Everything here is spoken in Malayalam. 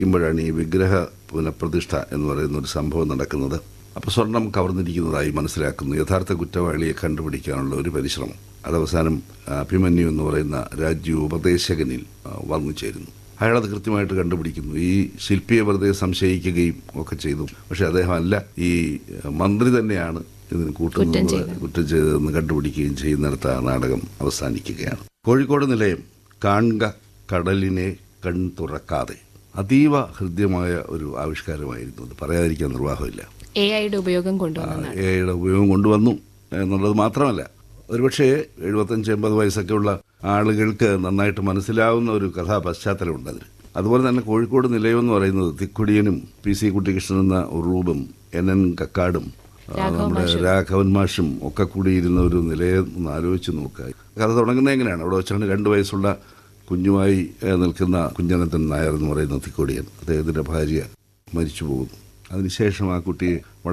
ഇപ്പോഴാണ് ഈ വിഗ്രഹ പുനഃപ്രതിഷ്ഠ എന്ന് പറയുന്ന ഒരു സംഭവം നടക്കുന്നത് അപ്പോൾ സ്വർണം കവർന്നിരിക്കുന്നതായി മനസ്സിലാക്കുന്നു യഥാർത്ഥ കുറ്റവാളിയെ കണ്ടുപിടിക്കാനുള്ള ഒരു പരിശ്രമം അതവസാനം അഭിമന്യു എന്ന് പറയുന്ന രാജ്യ ഉപദേശകനിൽ ആ, വന്നു ചേരുന്നു അയാളത് കൃത്യമായിട്ട് കണ്ടുപിടിക്കുന്നു ഈ ശില്പിയെ വെറുതെ സംശയിക്കുകയും ഒക്കെ ചെയ്തു പക്ഷെ അദ്ദേഹം അല്ല ഈ മന്ത്രി തന്നെയാണ് ഇതിന് കൂട്ടുന്നത് കുറ്റം ചെയ്തതെന്ന് കണ്ടുപിടിക്കുകയും ചെയ്യുന്നിടത്ത് ആ നാടകം അവസാനിക്കുകയാണ് കോഴിക്കോട് നിലയം കാണുക കടലിനെ കൺ തുറക്കാതെ അതീവ ഹൃദ്യമായ ഒരു ആവിഷ്കാരമായിരുന്നു അത് പറയാതിരിക്കാൻ നിർവാഹമില്ല എ ഐയുടെ ഉപയോഗം കൊണ്ടുവന്നതാണ് എയുടെ ഉപയോഗം കൊണ്ടുവന്നു എന്നുള്ളത് മാത്രമല്ല ഒരുപക്ഷെ എഴുപത്തഞ്ച് എൺപത് വയസ്സൊക്കെ ഉള്ള ആളുകൾക്ക് നന്നായിട്ട് മനസ്സിലാവുന്ന ഒരു കഥാ പശ്ചാത്തലമുണ്ട് അതിന് അതുപോലെ തന്നെ കോഴിക്കോട് നിലയം എന്ന് പറയുന്നത് തിക്കുടിയനും പി സി കുട്ടികൃഷ്ണൻ എന്ന ഉറൂബും എൻ എൻ കക്കാടും ആ, നമ്മുടെ രാഘവൻ മാഷും ഒക്കെ കൂടി ഇരുന്ന ഒരു നിലയം ഒന്ന് ആലോചിച്ച് നോക്കുക കഥ തുടങ്ങുന്നത് എങ്ങനെയാണ് അവിടെ വെച്ചാണ് രണ്ട് വയസ്സുള്ള കുഞ്ഞുമായി ഏഹ്, നിൽക്കുന്ന കുഞ്ഞനന്തൻ നായർ എന്ന് പറയുന്ന തിക്കോടിയൻ അദ്ദേഹത്തിന്റെ ഭാര്യ മരിച്ചു പോകുന്നു അതിനുശേഷം ആ കുട്ടിയെ